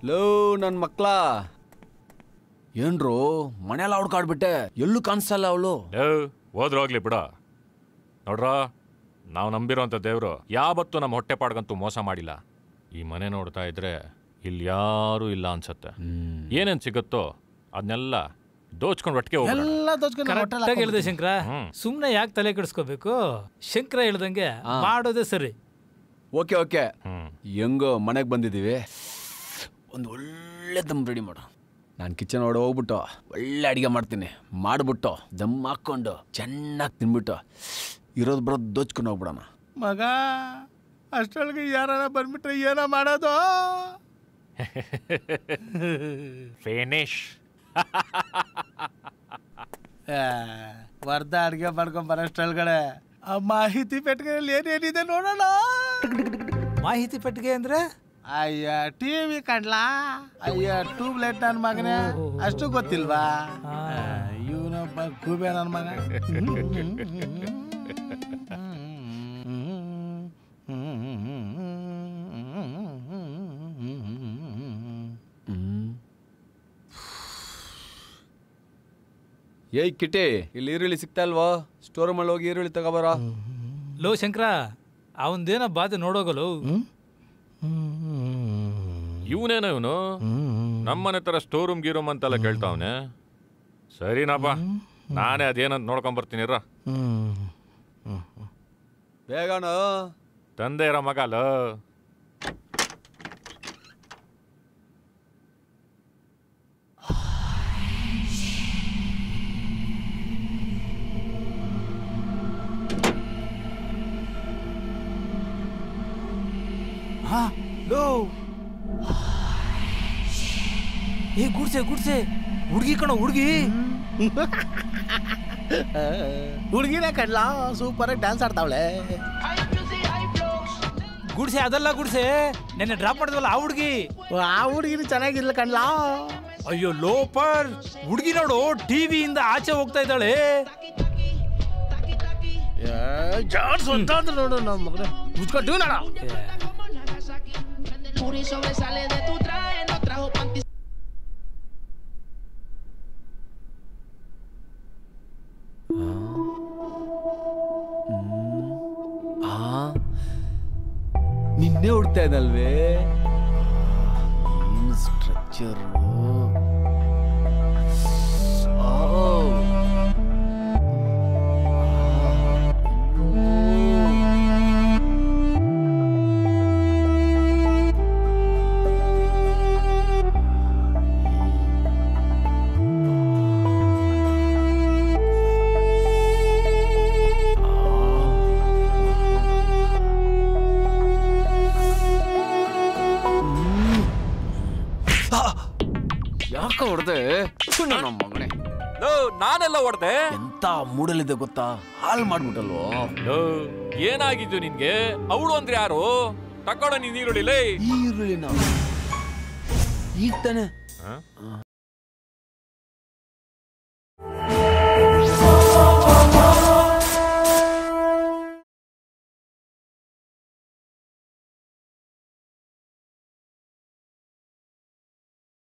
Low ನನ್ನ ಮಕ್ಳ ಏನ್ರು ಮನೆಯಲ್ಲ ಹುಡ್ಕಾಡ್ಬಿಟ್ಟೆ ಎಲ್ಲೂ ಕಾಣಿಸಲ್ಲ ಅವಳು ಏ ಹೋದ್ರೋಗ್ಲಿ ಬಿಡ ನೋಡ್ರ ನಾವು ನಂಬಿರೋಂಥ ದೇವರು ಯಾವತ್ತೂ ನಮ್ಮ ಹೊಟ್ಟೆ ಪಾಡ್ಗಂತೂ ಮೋಸ ಮಾಡಿಲ್ಲ ಈ ಮನೆ ನೋಡ್ತಾ ಇದ್ರೆ ಇಲ್ಲಿ ಯಾರೂ ಇಲ್ಲ ಅನ್ಸತ್ತೆ ಏನೇನ್ ಸಿಗುತ್ತೋ ಅದನ್ನೆಲ್ಲ ದೋಚ್ಕೊಂಡು ಒಟ್ಟಿಗೆ ಹೋಗೋಣ ಎಲ್ಲ ದೋಚ್ಕೊಂಡು ನಮ್ಮ hotel ಕರೆಕ್ಟಾಗಿ ಹೇಳಿದೆ ಹಾಕ್ಕೊಂಡ್ಬಿಡ್ತೀನಿ. ಶಂಕರ ಹ್ಮ್. ಸುಮ್ಮನೆ ಯಾಕೆ ತಲೆ ಕೆಡಿಸ್ಕೋಬೇಕು ಶಂಕರ ಹೇಳ್ದಂಗೆ ಮಾಡೋದೇ ಸರಿ ಓಕೆ ಓಕೆ ಹ್ಮ್ ಹೆಂಗೋ ಮನೆಗೆ ಬಂದಿದ್ದೀವಿ ಒಂದು ಒಳ್ಳೆ ದಮ್ ರೆಡಿ ಮಾಡು ನಾನು ಕಿಚನ್ ಒಳಗೆ ಹೋಗ್ಬಿಟ್ಟು ಒಳ್ಳೆ ಅಡಿಗೆ ಮಾಡ್ತೀನಿ ಮಾಡ್ಬಿಟ್ಟು ದಮ್ ಹಾಕ್ಕೊಂಡು ಚೆನ್ನಾಗಿ ತಿನ್ಬಿಟ್ಟು ಇರೋದು ಬರೋದು ದೋಚ್ಕೊಂಡು ಹೋಗ್ಬಿಡೋಣ ಮಗ ಅಷ್ಟೊಳಗೆ ಯಾರ ಬಂದ್ಬಿಟ್ರೆ ಏನೋ ಮಾಡೋದು ಫಿನಿಶ್ ಆ, ವರ್ಧ ಅಡ್ಗೆ ಮಾಡ್ಕೊಂಡ್ ಬರೋಷ್ಟೊಳಗಡೆ ಆ ಮಾಹಿತಿ ಪೆಟ್ಟಿಗೆಯಲ್ಲಿ ಏನೇನಿದೆ ನೋಡೋಣ ಮಾಹಿತಿ ಪೆಟ್ಟಿಗೆ ಅಂದ್ರೆ ಅಯ್ಯ ಟಿವಿ ಕಡ್ಲಾ ಅಯ್ಯ ಟ್ಯೂಬ್ಲೈಟ್ ನನ್ನ ಮಗನೇ ಅಷ್ಟು ಗೊತ್ತಿಲ್ವಾ ಇವನೊಬ್ಬ ಗೂಬೆ ನನ್ನ ಮಗ ಏಯ್ ಕಿಟಿ ಇಲ್ಲಿ ಈರುಳ್ಳಿ ಸಿಗ್ತಾ ಇಲ್ವಾ ಸ್ಟೋರ್ ರೂಮಲ್ಲಿ ಹೋಗಿ ಈರುಳ್ಳಿ ತಗೋಬಾರ ಲೋ ಶಂಕರ ಅವಂದೇನೋ ಬಾಧೆ ನೋಡೋಗಲು ಇವನೇನ ಇವನು ನಮ್ಮನೆ ತರ ಸ್ಟೋರ್ ರೂಮ್ ಗೀರೂಮ್ ಅಂತೆಲ್ಲ ಕೇಳ್ತಾವನೆ ಸರಿನಪ್ಪ ನಾನೇ ಅದೇನಂತ ನೋಡ್ಕೊಂಬರ್ತೀನಿ ಇರ ಬೇಗಣ ತಂದೆ ಇರೋ ಮಗಲ ಹಾ ಲೋ ಏ ಗುಡ್ಸೆ ಗುಡ್ಸೆ ಹುಡ್ಗಿ ಕಣ ಹುಡ್ಗಿ ಹುಡುಗಿನೇ ಕಡ್ಲಾ ಸೂಪರ್ ಆಗಿ ಡ್ಯಾನ್ಸ್ ಆಡ್ತಾವಳೆ ಗುಡ್ಸೆ ಅದಲ್ಲ ಗುಡ್ಸೆ ನೆನ್ನೆ ಡ್ರಾಪ್ ಮಾಡಿದ್ವಲ್ಲ ಆ ಹುಡ್ಗಿ ಆ ಹುಡುಗಿನ ಚೆನ್ನಾಗಿರ್ಲ ಕಡ್ಲಾ ಅಯ್ಯೋ ಲೋಪರ್ ಹುಡ್ಗಿ ನೋಡು ಟಿವಿಯಿಂದ ಆಚೆ ಹೋಗ್ತಾ ಇದ್ದಾಳೆ ಜಾಡ್ಸ್ ಅಂತ ನೋಡು ನಮ್ಮ ಮಗನೇ ಮುಚ್ಕೊಟ್ಟು ನೋಡ Puri sobresale de tu traje, no trajo panty ಆ ನಿನ್ನೆ ಹುಡ್ತಾ ಇದ್ದಲ್ವೇ ಏನು ಸ್ಟ್ರಕ್ಚರು ಯಾಕೆ ಹೊಡೆದೆ ನಮ್ಮ ಮಗನೇ ನಾನೆಲ್ಲ ಹೊಡ್ದೆ ಎಂತ ಮೂಡಲಿದೆ ಗೊತ್ತಾ ಹಾಲ್ ಮಾಡ್ಬಿಟ್ಟಲ್ವೋ ಲೋ, ಏನಾಗಿದ್ದು ನಿನ್ಗೆ ಅವಳು ಅಂದ್ರೆ ಯಾರು ತಕೊಳ್ಳೋ ನೀನ್ ಈರುಳ್ಳಿ ಲೇ ಈರುಳ್ಳಿನ ಈಗ ತಾನೆ ಹ?